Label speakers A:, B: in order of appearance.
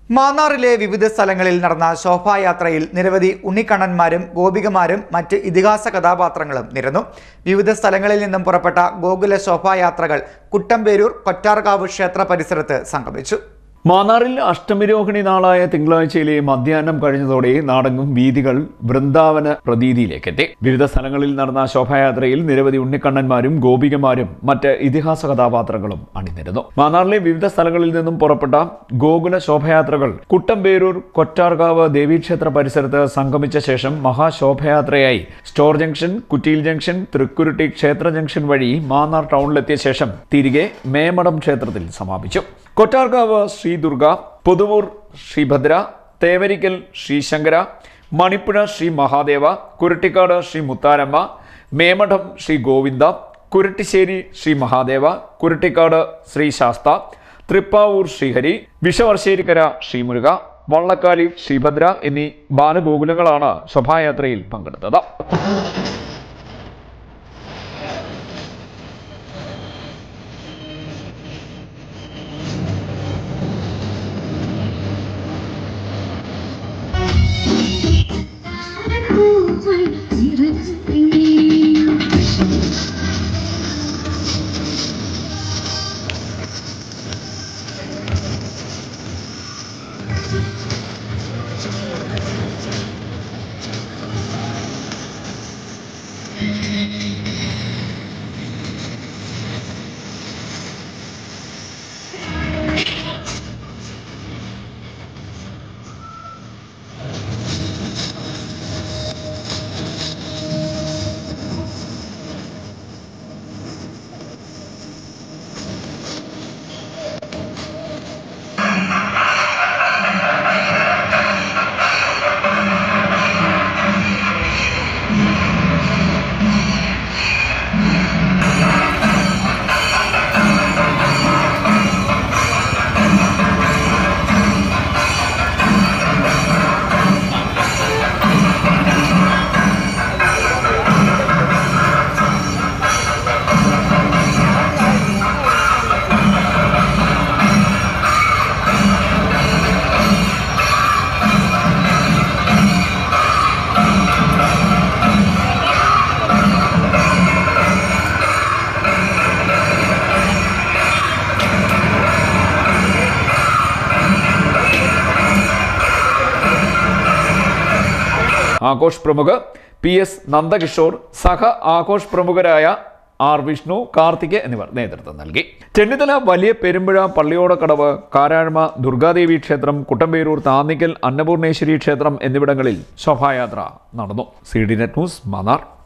A: മാന്നാറിലെ വിവിധ സ്ഥലങ്ങളിൽ നടന്ന ശോഭായാത്രയിൽ നിരവധി ഉണ്ണിക്കണ്ണന്മാരും ഗോപികമാരും മറ്റ് ഇതിഹാസ കഥാപാത്രങ്ങളും നിരന്നു വിവിധ സ്ഥലങ്ങളിൽ നിന്നും പുറപ്പെട്ട ഗോകുല ശോഭായാത്രകൾ കുട്ടമ്പേരൂർ കൊറ്റാർകാവ് ക്ഷേത്ര പരിസരത്ത് സംഗമിച്ചു
B: മാന്നാറിൽ അഷ്ടമിരോഹിണി നാളായ തിങ്കളാഴ്ചയിലെ മധ്യാഹ്നം കഴിഞ്ഞതോടെ നാടെങ്ങും വീതികൾ വൃന്ദാവന പ്രതീതിയിലേക്കെത്തി വിവിധ സ്ഥലങ്ങളിൽ നടന്ന ശോഭായാത്രയിൽ നിരവധി ഉണ്ണിക്കണ്ണന്മാരും ഗോപികമാരും മറ്റ് ഇതിഹാസ കഥാപാത്രങ്ങളും അണിനിരന്നു മാന്നാറിലെ വിവിധ സ്ഥലങ്ങളിൽ നിന്നും പുറപ്പെട്ട ഗോകുല ശോഭയാത്രകൾ കുട്ടമ്പേരൂർ കൊറ്റാർകാവ് ദേവീക്ഷേത്ര പരിസരത്ത് സംഗമിച്ച ശേഷം മഹാശോഭയാത്രയായി സ്റ്റോർ ജംഗ്ഷൻ കുറ്റിയിൽ ജംഗ്ഷൻ തൃക്കുരുട്ടി ക്ഷേത്ര ജംഗ്ഷൻ വഴി മാന്നാർ ടൗണിലെത്തിയ ശേഷം തിരികെ മേമടം ക്ഷേത്രത്തിൽ സമാപിച്ചു കൊറ്റാർകാവ് ശ്രീ ദുർഗ പുതുവൂർ ശ്രീഭദ്ര തേവരിക്കൽ ശ്രീ ശങ്കര മണിപ്പുഴ ശ്രീ മഹാദേവ കുരട്ടിക്കാട് ശ്രീ മുത്താരമ്മ മേമഠം ശ്രീ ഗോവിന്ദ കുരട്ടിശ്ശേരി ശ്രീ മഹാദേവ കുരട്ടിക്കാട് ശ്രീ ശാസ്ത തൃപ്പാവൂർ ശ്രീഹരി വിഷവർശ്ശേരിക്കര ശ്രീമുരുക വള്ളക്കാലി ശ്രീഭദ്ര എന്നീ ബാലഗോകുലങ്ങളാണ് ശോഭായാത്രയിൽ പങ്കെടുത്തത്
C: പൂവൾ നിറഞ്ഞേ
B: ആഘോഷ് പ്രമുഖ് പി എസ് നന്ദകിഷോർ സഹ ആഘോഷ് പ്രമുഖരായ ആർ വിഷ്ണു കാർത്തിക് എന്നിവർ നേതൃത്വം നൽകി ചെന്നിത്തല വലിയ പെരുമ്പുഴ പള്ളിയോടക്കടവ് കാരാഴ്മ ദുർഗാദേവി ക്ഷേത്രം കുട്ടമ്പേരൂർ താന്നിക്കൽ അന്നപൂർണേശ്വരി ക്ഷേത്രം എന്നിവിടങ്ങളിൽ ശോഭായാത്ര നടന്നു C D net news Mannar